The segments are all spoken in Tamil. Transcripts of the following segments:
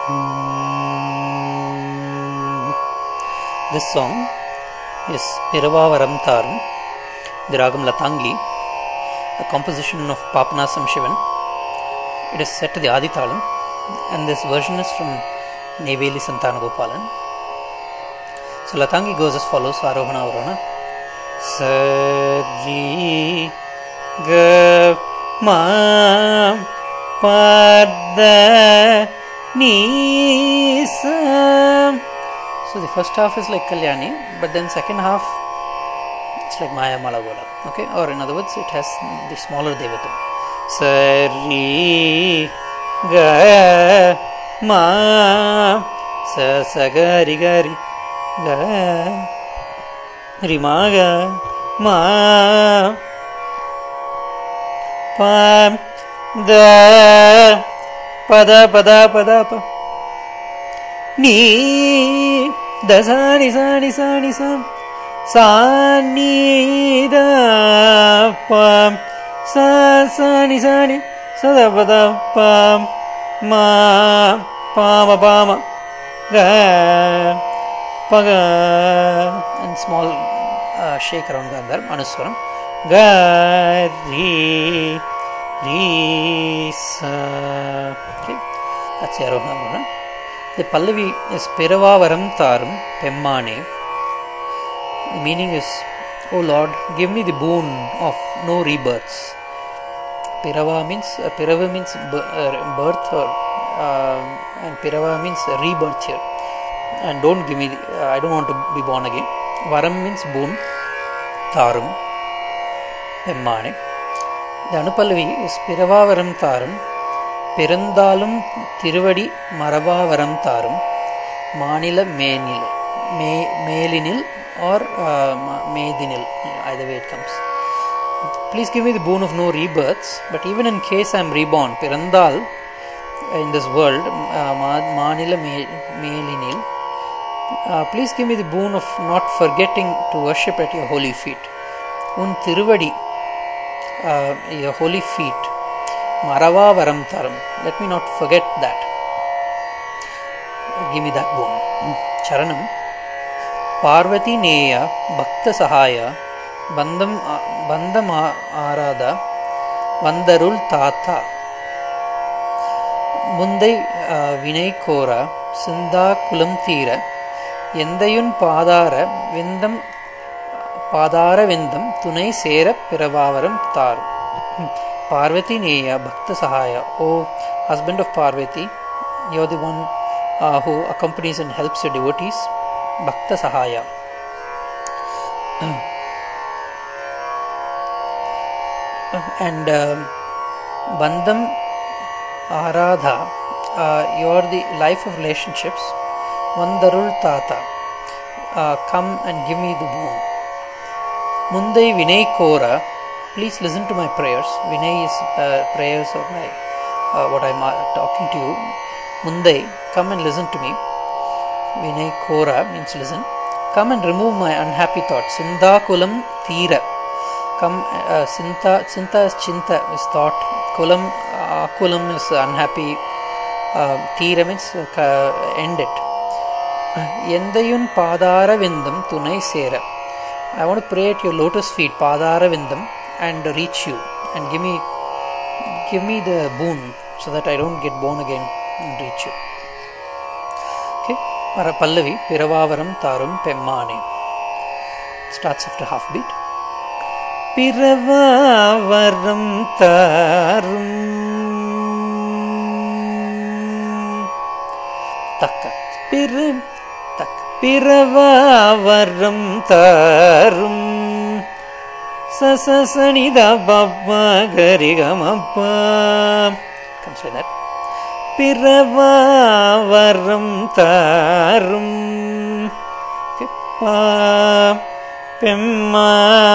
This song is Piravaram Taram, the Ragam Latangi, a composition of Papanasam Shivan. It is set to the Aditalam, and this version is from Neveli Santanagopalan. So Latangi goes as follows Arohana Arohana. Sari Ga Ma Pada Ni Sa so the first half is like Kalyani, but then second half it's like Maya Malagola. Okay, or in other words, it has the smaller Devatam. Sari ga ma sa sa ga ri ga ri ga ri ma ga ma pa da pada pada pada pa ni da sa ni sa ni sa ni sa sa ni da pa sa sa ni sa ni sa da pa da pa ma pa ma pa ma ga pa ga and small uh, shake around gandhar anuswaram ga ri ri sa okay that's the arohana the pallavi is Piravaram Taram Pemmane. The meaning is, O Lord, give me the boon of no rebirths. Pirava means, uh, Pirava means uh, birth or, uh, and Pirava means rebirth here. And don't give me, the, I don't want to be born again. Varam means boon. Taram. Pemmane. The Anupallavi is Piravaram Taram பிறந்தாலும் திருவடி மரபாவரம் தாரும் மாநில மேனில் மே மேலினில் ஆர் மேதினில் either way it comes please give me the boon of no rebirths but even in case i am reborn பிறந்தால் in this world மாநில மேலினில் please give me the boon of not forgetting to worship at your holy feet உன் திருவடி uh, your holy feet Maravaram Taram. Let me not forget that. Give me that boon. Charanam. Parvati Neya Bhakta Sahaya Bandam Bandam Arada Vandarul Tata முந்தை வினை கோர சிந்தா குலம் தீர எந்தையுன் பாதார விந்தம் பாதார விந்தம் துணை சேர பிறவாவரம் தாரும் Parvati Neya Bhakta Sahaya. O husband of Parvati, you are the one uh, who accompanies and helps your devotees. Bhakta Sahaya. and uh, Bandham Aradha, uh, you are the life of relationships. Vandarul Tata, uh, come and give me the boon. Mundai Vinay Kora, please listen to my prayers. Vinay is uh, prayers of my uh, what I'm uh, talking to you. Mundai, come and listen to me. Vinay Kora means listen. Come and remove my unhappy thoughts. Sindha kulam thira. Come, uh, Sinta, Sinta is chinta, is thought. Kulam, akulam is unhappy. Uh, thira means uh, end it. Endayun padara vindam tunai sera. I want to pray at your lotus feet, padara vindam, and reach you and give me give me the boon so that I don't get born again and reach you. Okay, Para Pallavi Piravaram Tarum Pemmane. Starts after half beat. Piravaram Tarum Takka Piram Takka Piravaram Tarum சசனித பப்பா கரிகமப்பா comes like that பிறவாவரம் தாரும் பா பெம்மா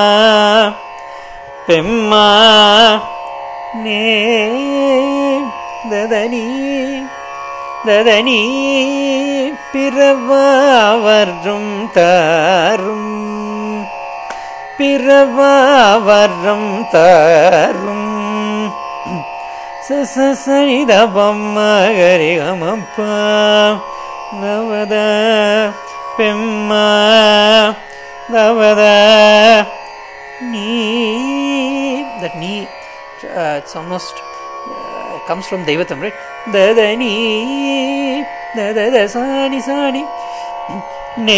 பெம்மா நே ததனி ததனி பிறவாவரும் தாரும் பிறவாவரம் தரும் ச ச சரி த பம்ம கரி கமப்பா நவத பெம்ம நவத நீ that நீ uh, it's almost uh, comes from Devatam, right? Da da ni, da da da sa ni sa ni. நே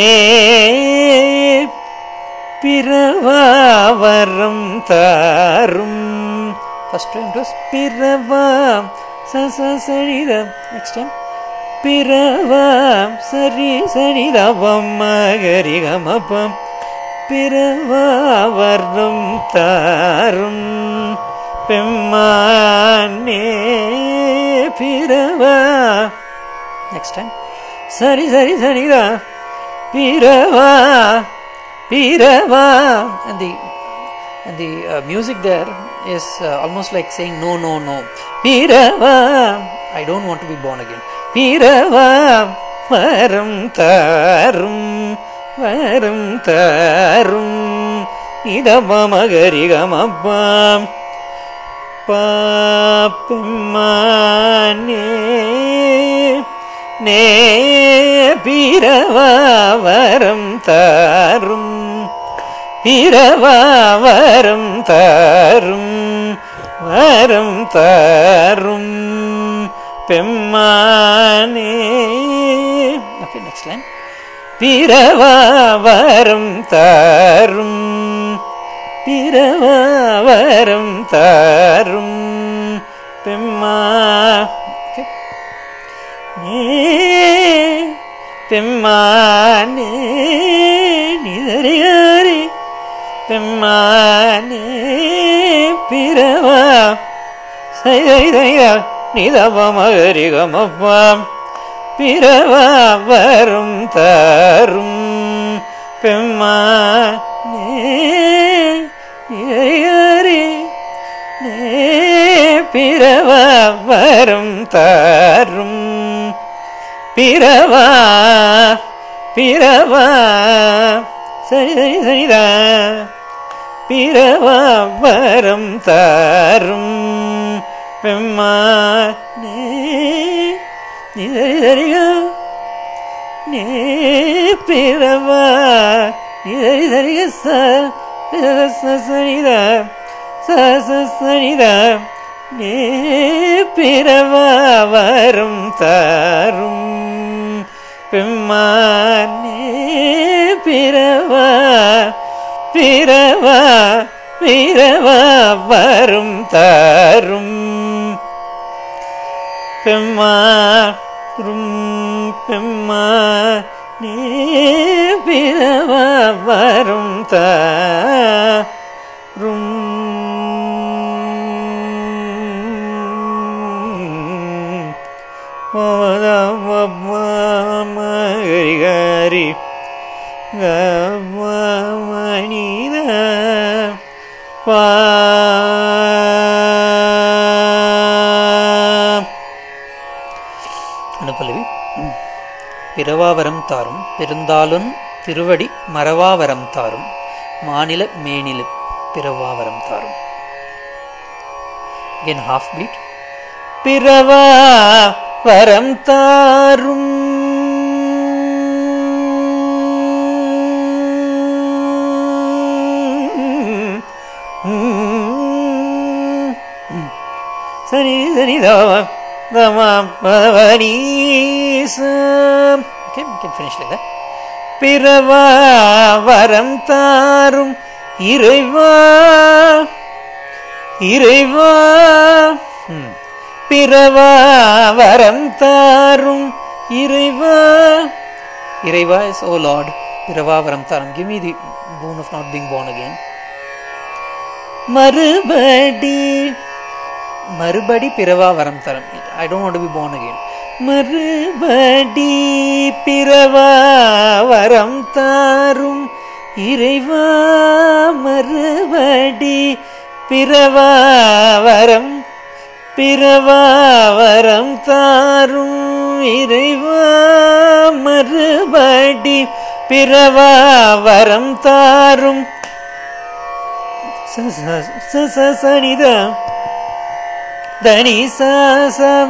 பிறவாவரம் தாரும் ஃபர்ஸ்ட் டைம் டு பிறவா ச ச சரித நெக்ஸ்ட் டைம் பிறவா சரி சரிதவம் மகரி கமபம் பிறவாவரம் தாரும் பெம்மானே பிறவா நெக்ஸ்ட் டைம் சரி சரி சரிதா பிறவா பிறவா and the and the uh, music there is uh, almost like saying no no no பிறவா I don't want to be born again பிறவா வரம் தாரும் வரம் தாரும் இதமகரிகமப்பாம் பாப்பம்மானே நே பிறவாவரம் தாரும் பிறவாவரம் தாரும் வரம் தாரும் பெம்மானே ஓகே நெக்ஸ்ட் லைன் பிறவாவரம் தாரும் பிறவாவரம் தாரும் பெம்மா ஓகே நே பெம்மானே நிதறியாரி பெம்மானே பிறவா சைதையா நிதபமகரிகமப்பாம் பிறவா வரும் தரும் பெம்மானே நிதறியாரி நே பிறவா வரும் தரும் பிறவா பிறவா சரி சரி சரிதா பிறவா வரம் தாரும் பெம்மானே நீ சரி சரிகா நே பிறவா நீ சரி சரிக ச பிறவ ச சரிதா ச ச சரிதா நே பிறவா வரும் தாரும் பெம்மானே பிறவா பிறவா பிறவா வரும் தாரும் பெம்மா ரும் பெம்மா நே பிறவா வரும் தாரும் மகரி கமணித பா அனுப்பலவி பிறவாவரம் தாரும் பெருந்தாளுன் திருவடி மறவாவரம் தாரும் மாநில மேனில பிறவாவரம் தாரும் again half beat பிறவா வரம் தாரும் சரி சரி தவம் தமாம் பவனீசம் okay we can finish like that பிறவா வரம் தாரும் இறைவா இறைவா ம். பிறவா வரம் தாரும் இறைவா இறைவா இஸ் ஓ லார்ட் பிறவா வரம் தாரும் give me the boon of not being born again மறுபடி மறுபடி பிறவா வரம் தரம் I don't want to be born again மறுபடி பிறவா வரம் தாரும் இறைவா மறுபடி பிறவா வரம் பிறவா வரம் தாரும் இறைவா மறுபடி பிறவா வரம் தாரும் ச ச ச ச சனிதா தனி சாசம்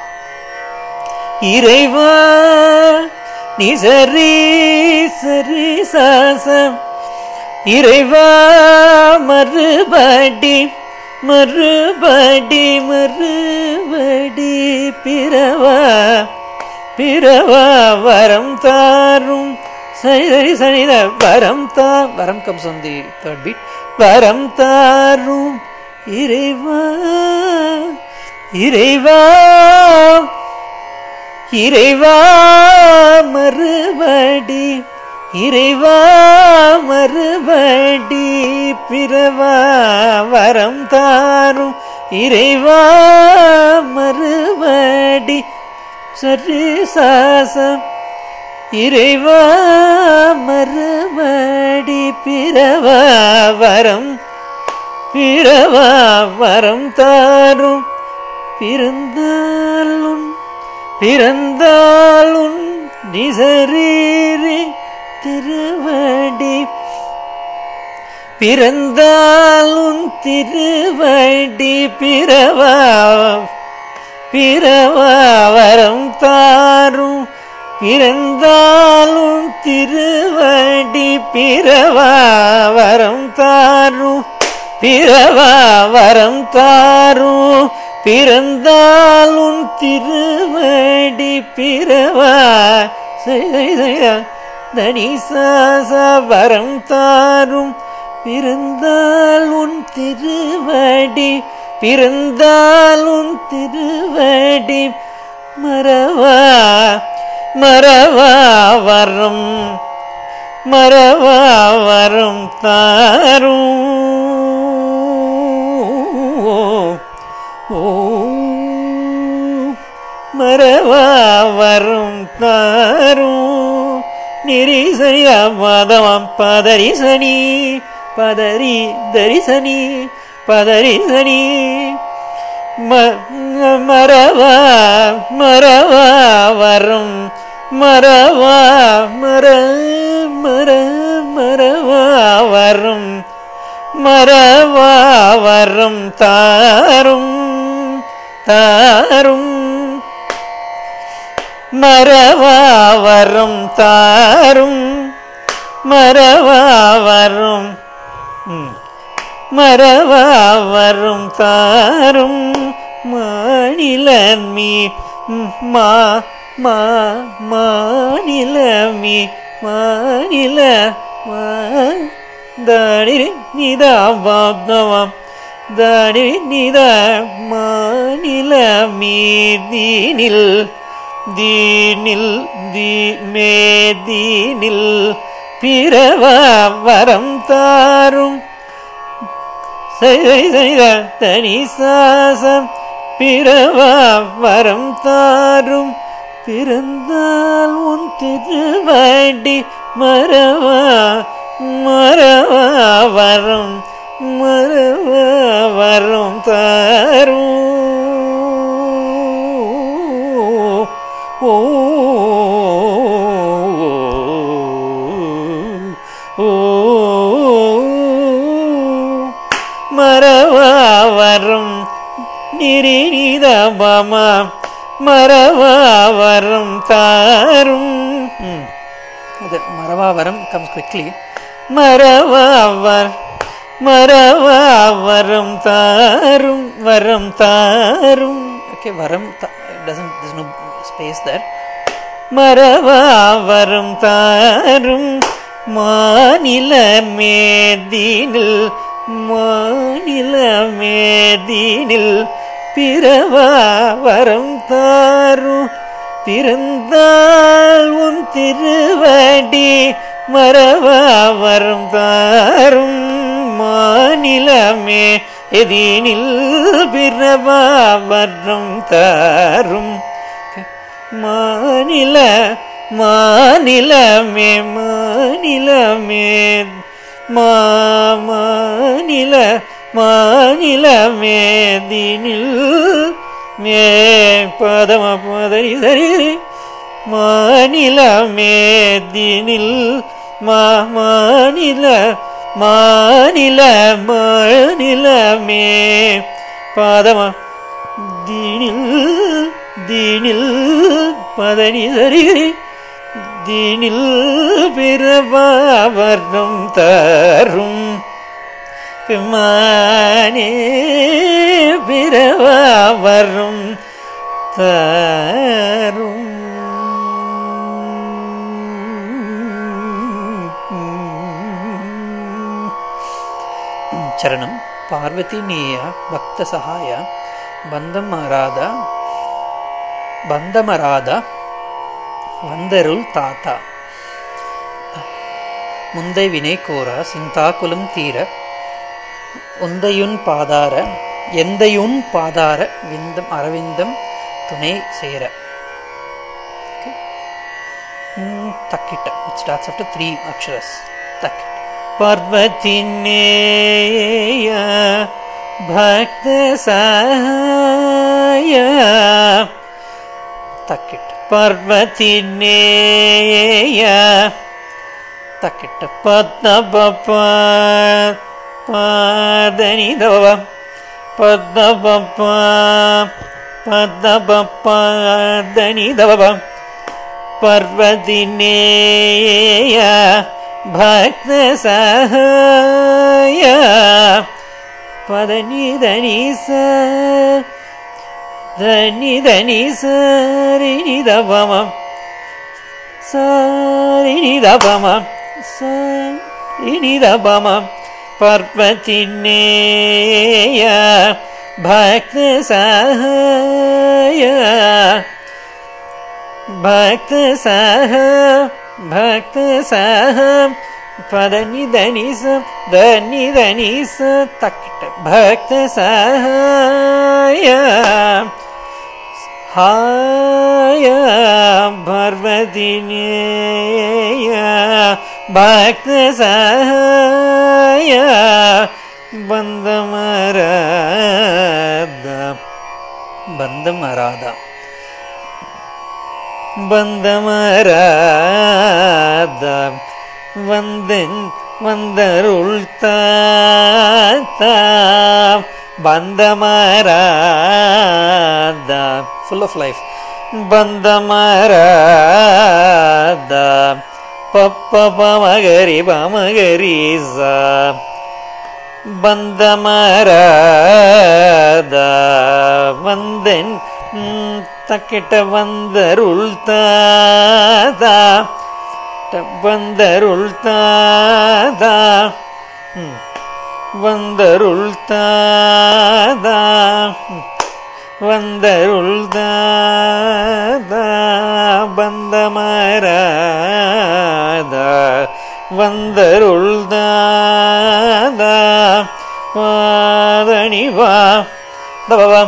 இறைவா நீ சரி சரி சாசம் இறைவா மறுபடி மறுபடி மறுபடி பிறவா பிறவா வரம் தாரும் சரி சரி சனித வரம் தா வரம் comes on the third beat வரம் தாரும் இறைவா இறைவா இறைவா மறுபடி இறைவா மறுபடி பிறவா வரம் தாரும் இறைவா மறுபடி சரி சாசம் இறைவா மறுபடி பிறவா வரம் பிறவா வரம் தாரும் பிறந்தாலும் பிறந்தாலும் நிசரீரி திருவடி பிறந்தாலும் திருவடி பிறவா பிறவா வரம் தாரும் பிறந்தாலும் திருவடி பிறவா வரம் தாரும் பிறவா வரம் தாரும் பிறந்தாலும் திருவடி பிறவா தனி சாச வரம் தாரும் பிறந்தால் உன் திருவடி பிறந்தால் உன் திருவடி மறவா மறவா வரும் மறவா வரும் தாரும் ஓ மறவா வரும் தாரும் நிரிசனியா மாதவம் பதரிசனி பதரி தரிசனி பதரிசனி மறவா மறவா வரும் மறவா மர மர மறவா வரும் மறவா வரும் தாரும் தாரும் மறவா வரும் தாரும் மறவா வரும் மறவா வரும் தாரும் மாநிலமி மா மா மாநிலமி மாநில தாடி நிதா பாப்தவம் தாடி நிதா மாநில மீதீனில் தீனில் தீ மேதீனில் பிறவ வரம் தாரும் சரி சரி தனி சாசம் பிறவ வரம் தாரும் பிறந்தால் உன் திருவடி மறவா மறவா வரும் மறவா வரும் தாரும் ஓ ஓ மறவா வரும் நிரினித பமா மறவா வரும் தாரும் அது மறவா வரம் கம்ஸ் குவிக்லி மறவா வர் மறவா வரம் தாரும் வரம் தாரும் ஓகே வரம் doesn't there's no space there மறவா வரும் தாரும் மாநில மேதீனில் மாநில மேதீனில் பிறவா வரம் தாரும் பிறந்தால் உன் திருவடி மறவா வரும் தாரும் மாநிலமே எதீனில் பிறவா வரும் தாரும் மாநில மாநிலமே மாநிலமே மா மாநில மாநிலமேதினில் மே பதம பதரி சரி மாநிலமேதினில் மா மாநில மாநில மாநிலமே பாதம தீனில் தீனில் பதனி சரி தீனில் பிறவாவர்ணம் தரும் பிமானே பிறவாவரும் தரும் చరణం పార్వతీనేయ భక్త సహాయ బంధమరాద బంధమరాద வந்தருள் தாத்தா முந்தை வினை கோர சிந்தாக்குலம் தீர உந்தையுன் பாதார எந்தையுன் பாதார விந்தம் அரவிந்தம் துணை சேர தக்கிட்ட இட் ஸ்டார்ட்ஸ் ஆஃப்டர் த்ரீ அக்ஷரஸ் தக்கிட்ட பார்வதினேய பக்த சகாய தக்கிட்ட பார்வதினேய தக்கிட்ட பத்மப பாதனி தவ பத்மப பத்மபபாதனி தவ பர்வதினேய பக்த சகாய பதனி தனி ச ధని ధని సరిని దవమ సరిని దవమ సరిని దవమ పర్వతినేయ భక్త సహాయ భక్త సహ భక్త సహ పదని ధని స ధని ధని స తక్కిట భక్త సహాయ हाय भर्वदिनेय भक्त सहाय बन्दमराद बन्दमराद बन्दमराद वन्दन् வந்தருள் தாத்தா பந்தமராத ஃபுல் ஆஃப் லைஃப் பந்தமராத பப்ப பமகரி பமகரி சா பந்தமராத வந்தன் தக்கிட்ட வந்தருள் தாதா வந்தருள் தாதா வந்தருள் தாதா வந்தருள் தாதா பந்தமராதா வந்தருள் தாதா வாதணி வா தபவா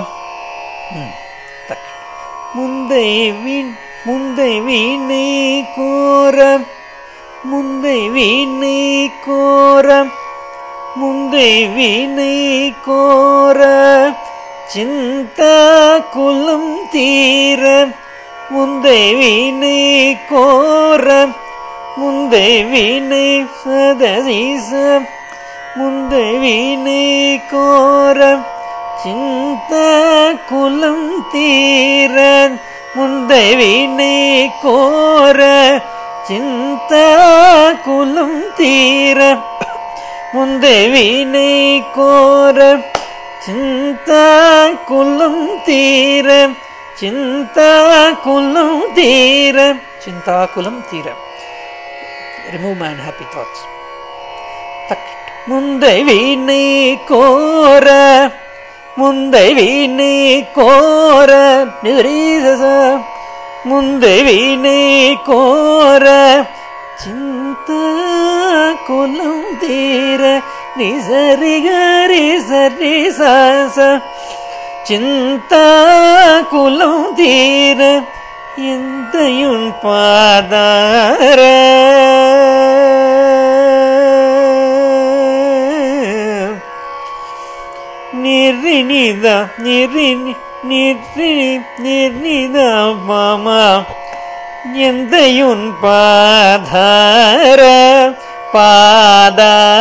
முந்தை வீண் முந்தை வீணை கோர முந்தை வீணை கோர முந்தை வீணை கோர சிந்தா குலம் தீர முந்தை வீணை கோர முந்தை வீணை சதசீச முந்தை வீணை கோர சிந்தா குலம் தீர முந்தை வீணை கோர சிந்தா குலம் தீர முந்தை வீணை கோர சிந்தா குலம் தீர சிந்தா குலம் தீர சிந்தா குலம் தீர ரிமூவ் மை ஹாப்பி தாட்ஸ் முந்தை வீணை கோர முந்தை வீணை கோர நிரீச முந்தை வீணை கோர சிந்த குலம் தீர நிசரி கரி சரி சாச சிந்த குலம் தீர எந்தையுன் பாதார ನಿರ್ನಿದ ನಿರ್ನಿ ನಿರ್ನಿ ನಿರ್ನಿದ ಮಾಮ எந்தையுன் பாதார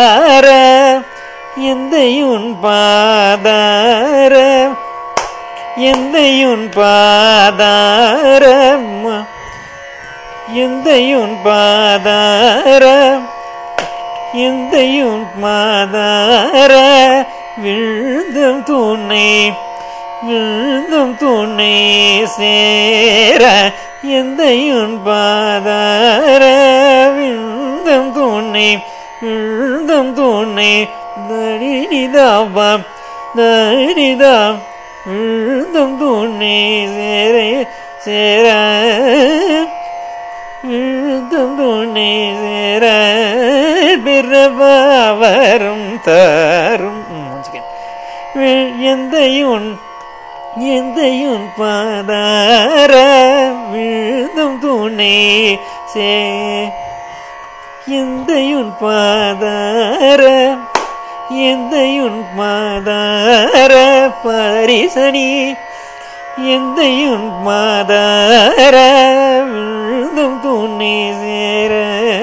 பாதார எந்தையுன் பாதார எந்தையுன் பாதாரம் எந்தையுன் பாதாரம் எந்தையுன் மாதார விழுந்தும் துணை விழுந்தும் துணை சேர எந்தையுன் பாதார விழுந்தும் துணை விழுந்தும் துணை தடிதாபாம் தடிதாம் விழுந்தும் துணை சேர சேர விழுந்தும் துணை சேர பிறவரும் தரும் எந்தையுன் எந்தையுன் பாதார விழுந்தும் துணை சே எந்தையுன் பாதார எந்தையுன் மாதார பரிசனி எந்தையுன் மாதார விழுந்தும் துணை சேர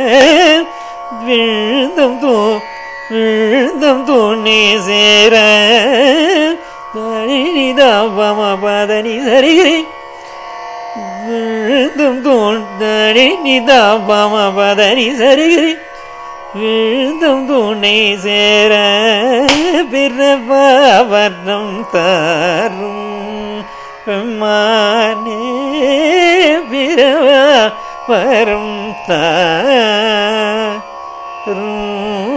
விழுந்தும் தூ விழுந்தும் துணை சேர தனிதாபம பதனி சரிகிரி விழுந்தும் தூண் தனி நிதாபம பதனி சரிகிரி விழுந்தும் துணை சேர பிறவர்ணம் தரும் பெம்மானே பிறவ வரும் தாரும்